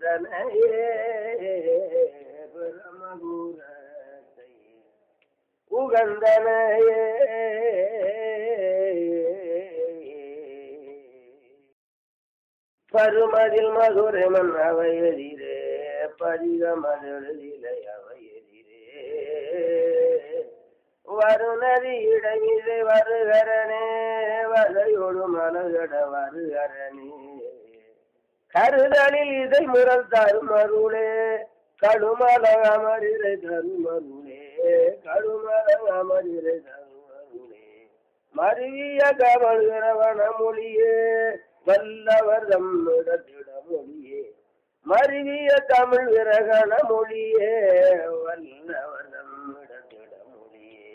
உகந்தனையே பிரமபுரத்தை உகந்தனையே பருமதில் மதுரமன் அவை எதிரே பதிகமதிலே அவை எதிரே வருநதி இடமிது வருகரனே வலையொடு மலகட வருகரனே கருதலில் இதை முரல் தருமருளே கடுமல அமரிரை தருமருளே கடுமல அமரிரை தருமருளே மருவிய கவல்கிறவன மொழியே வல்லவர் தம்மிடத்திட மொழியே மருவிய தமிழ் விரகண மொழியே வல்லவர் தம்மிடத்திட மொழியே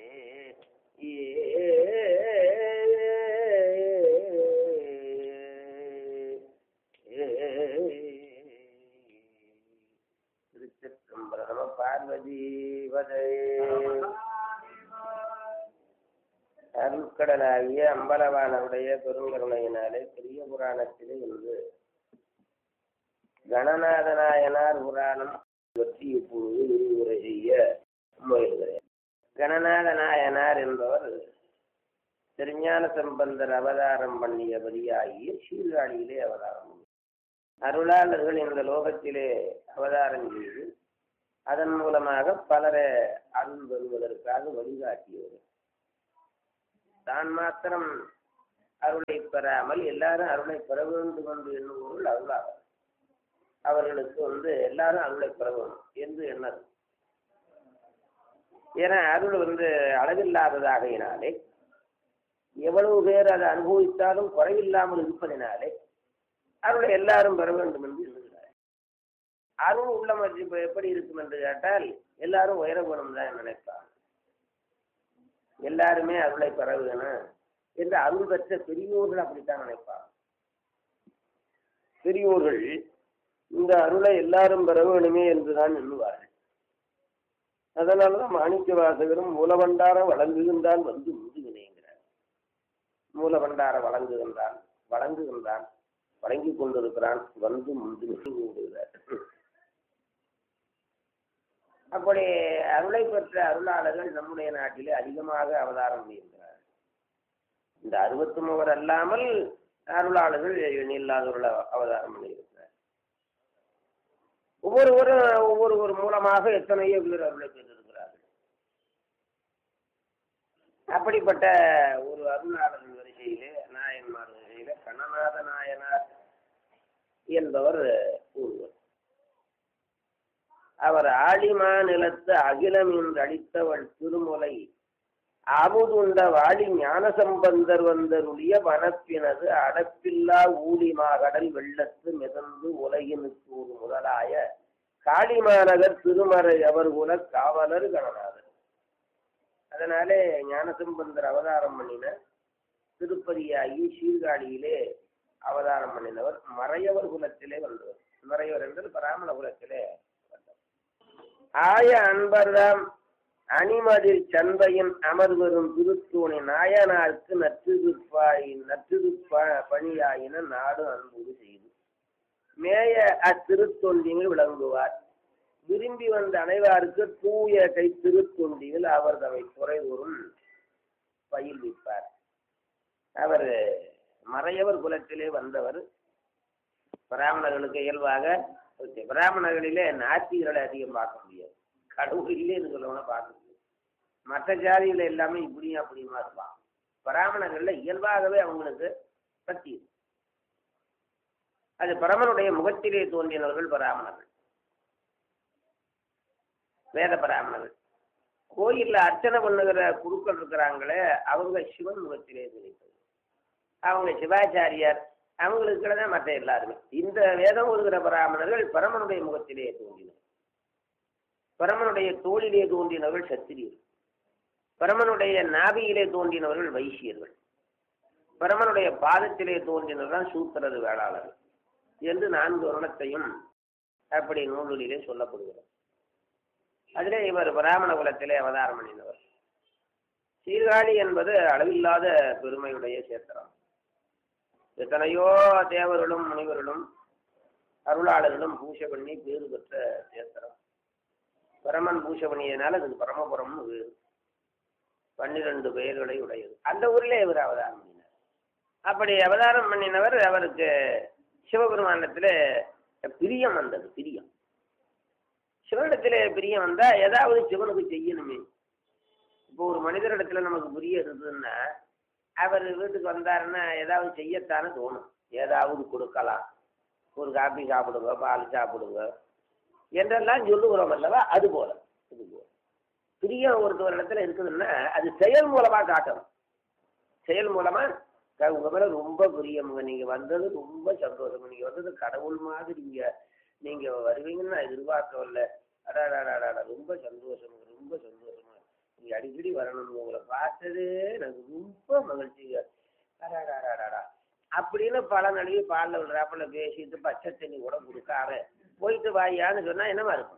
திருச்சிற்றம்பலம் பார்வதி வதை அருட்கடலாகிய அம்பலவானவுடைய பெருங்கருணையினாலே பெரிய புராணத்திலே இன்று கணநாதநாயனார் புராணம் பற்றி இப்பொழுது விரிவுரை செய்ய முயல்கிறேன் கணநாத நாயனார் என்பவர் திருஞான சம்பந்தர் அவதாரம் பண்ணியபடியாகிய சீர்காழியிலே அவதாரம் பண்ணினார். அருளாளர்கள் இந்த லோகத்திலே அவதாரம் செய்து அதன் மூலமாக பலரை அருள் பெறுவதற்காக வழிகாட்டியவர் தான் மாத்திரம் அருளை பெறாமல் எல்லாரும் அருளை பெற வேண்டும் என்று எண்ணுபவர்கள் அருளாளர் அவர்களுக்கு வந்து எல்லாரும் அருளை பெற வேண்டும் என்று எண்ணது ஏன்னா அருள் வந்து அளவில்லாததாகையினாலே எவ்வளவு பேர் அதை அனுபவித்தாலும் குறைவில்லாமல் இருப்பதினாலே அருளை எல்லாரும் பெற வேண்டும் என்று எண்ணுகிறார் அருள் உள்ளம் இப்ப எப்படி இருக்கும் என்று கேட்டால் எல்லாரும் உயரப்படும் தான் நினைப்பாங்க எல்லாருமே அருளை பெற வேணும் என்று அருள் பெற்ற பெரியோர்கள் அப்படித்தான் நினைப்பாங்க பெரியோர்கள் இந்த அருளை எல்லாரும் பெற வேணுமே என்றுதான் எண்ணுவார்கள் அதனாலதான் மாணிக்க வாசகரும் மூலபண்டார வழங்குகின்றான் வந்து முதுகினேங்கிறார் மூலபண்டார வழங்குகின்றான் வழங்குகின்றான் வழங்கி கொண்டிருக்கிறான் வந்து முந்து விடுகிறார் அப்படி அருளை பெற்ற அருளாளர்கள் நம்முடைய நாட்டிலே அதிகமாக அவதாரம் பண்ணியிருக்கிறார் இந்த அறுபத்தி மூவர் அல்லாமல் அருளாளர்கள் எண்ணில்லாதவர்கள் அவதாரம் பண்ணியிருக்கிறார் ஒவ்வொருவரும் ஒவ்வொருவர் மூலமாக எத்தனையோ பேர் அருளை பெற்றிருக்கிறார்கள் அப்படிப்பட்ட ஒரு அருளாளர்கள் வரிசையிலே நாயன்மார் வரிசையிலே கண்ணநாத நாயனார் என்பவர் ஒருவர் அவர் ஆழிமா நிலத்து அகிலம் என்று அளித்தவள் திருமுலை அமுதுண்ட வாழி ஞானசம்பந்தர் வந்தருளிய வனப்பினது அடப்பில்லா ஊழிமாகடல் வெள்ளத்து மிதந்து உலகினுக்கு ஒரு முதலாய காளிமாநகர் திருமறை அவர் குல காவலர் கணநாதர் அதனாலே ஞானசம்பந்தர் அவதாரம் பண்ணின திருப்பதியாகி சீர்காழியிலே அவதாரம் பண்ணினவர் மறையவர் குலத்திலே வந்தவர் மறையவர் என்றால் பிராமண குலத்திலே வந்தவர் ஆய அன்பர்தாம் அணிமதில் சந்தையின் அமர்வரும் திருத்தூணி நாயனாருக்கு நற்றுதுப்பாய் நற்றுதுப்ப பணியாயின நாடு அன்புடு செய்து மேய அத்திருத்தொண்டியில் விளங்குவார் விரும்பி வந்த அனைவாருக்கு தூய கை திருத்தொண்டியில் அவர் தம்மை குறைதோறும் பயில்விப்பார் அவர் மறையவர் குலத்திலே வந்தவர் பிராமணர்களுக்கு இயல்பாக பிராமணர்களிலே நாத்திகளை அதிகம் பார்க்க முடியாது கடவுள் இல்லைன்னு சொல்லணும்னா பார்க்க முடியாது மற்ற ஜாதிகள் எல்லாமே இப்படியும் அப்படியுமா இருப்பான் பிராமணங்கள்ல இயல்பாகவே அவங்களுக்கு பக்தி இருக்கு. அது பரமனுடைய முகத்திலே தோன்றினவர்கள் பிராமணர்கள் வேத பிராமணர்கள் கோயில்ல அர்ச்சனை பண்ணுகிற குருக்கள் இருக்கிறாங்களே அவங்க சிவன் முகத்திலே தோன்றினது அவங்க சிவாச்சாரியார் அவங்களுக்கு தான் மற்ற எல்லாருமே இந்த வேதம் ஒதுகிற பிராமணர்கள் பரமனுடைய முகத்திலே தோன்றினர் பரமனுடைய தோளிலே தோன்றினவர்கள் சத்திரியர்கள் பரமனுடைய நாபியிலே தோன்றினவர்கள் வைசியர்கள் பரமனுடைய பாதத்திலே தோன்றினவர்கள் சூத்திரது வேளாளர்கள் என்று நான்கு வருணத்தையும் அப்படி நூலிலே சொல்லப்படுகிறது அதிலே இவர் பிராமண குலத்திலே அவதாரம் பண்ணினவர் சீர்காழி என்பது அளவில்லாத பெருமையுடைய சேத்திரம் எத்தனையோ தேவர்களும் முனிவர்களும் அருளாளர்களும் பூஜை பண்ணி பேறு பெற்ற தேத்திரம் பரமன் பூஜை பண்ணியதுனால அதுக்கு பரமபுரம்னு பேரு பன்னிரண்டு பெயர்களை உடையது அந்த ஊர்ல இவர் அவதாரம் பண்ணினார் அப்படி அவதாரம் பண்ணினவர் அவருக்கு சிவபெருமானத்துல பிரியம் வந்தது பிரியம் சிவனிடத்துல பிரியம் வந்தா ஏதாவது சிவனுக்கு செய்யணுமே இப்போ ஒரு மனிதரிடத்துல நமக்கு பிரியம் இருந்ததுன்னா அவர் வீட்டுக்கு வந்தாருன்னா ஏதாவது செய்யத்தானே தோணும் ஏதாவது கொடுக்கலாம் ஒரு காப்பி சாப்பிடுங்க பால் சாப்பிடுங்க என்றெல்லாம் சொல்லுகிறோம் அல்லவா அது போல இது போல பிரியம் ஒருத்தவர் இடத்துல இருக்குதுன்னா அது செயல் மூலமா காட்டணும் செயல் மூலமா க- உங்க மேல ரொம்ப பிரியமுங்க நீங்க வந்தது ரொம்ப சந்தோஷம் நீங்க வந்தது கடவுள் மாதிரி நீங்க நீங்க வருவீங்கன்னு நான் எதிர்பார்க்கவில்ல அடாடாடாடா ரொம்ப சந்தோஷம் ரொம்ப சந்தோஷமா நீங்க அடிக்கடி வரணும் உங்களை பார்த்ததே எனக்கு ரொம்ப மகிழ்ச்சிங்க அடாடாடாடா அப்படின்னு பல நடுவே பாலில் விடுறாப்புல பேசிட்டு பச்சை தண்ணி கூட கொடுக்காம போயிட்டு வாயான்னு சொன்னா என்னவா இருக்கும்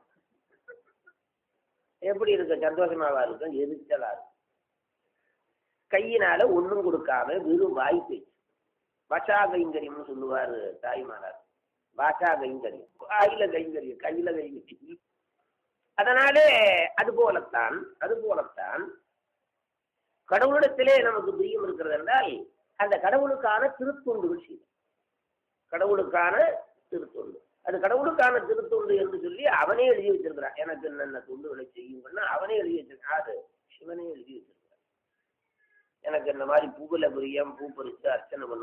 எப்படி இருக்கும் சந்தோஷமாவா இருக்கும் எரிச்சலா இருக்கும் கையினால ஒண்ணும் கொடுக்காம வெறும் வாய் பேச்சு வசா கைங்கரியம்னு சொல்லுவாரு தாய்மானார் வாசா கைங்கரியம் வாயில கைங்கரியம் கையில கைங்கரியம் அதனாலே அது போலத்தான் அது போலத்தான் கடவுளிடத்திலே நமக்கு பிரியம் இருக்கிறது என்றால் அந்த கடவுளுக்கான திருத்தொண்டுகள் செய்யும் கடவுளுக்கான திருத்தொண்டு அது கடவுளுக்கான திருத்தொண்டு என்று சொல்லி அவனே எழுதி வச்சிருக்கிறான் எனக்கு என்னென்ன தொண்டுகளை செய்யுங்கன்னா அவனே எழுதி வச்சிருக்கான் அது சிவனே எழுதி வச்சிருக்கிறான் எனக்கு இந்த மாதிரி பூவில் பிரியம் பூ பறித்து அர்ச்சனை பண்ணணும்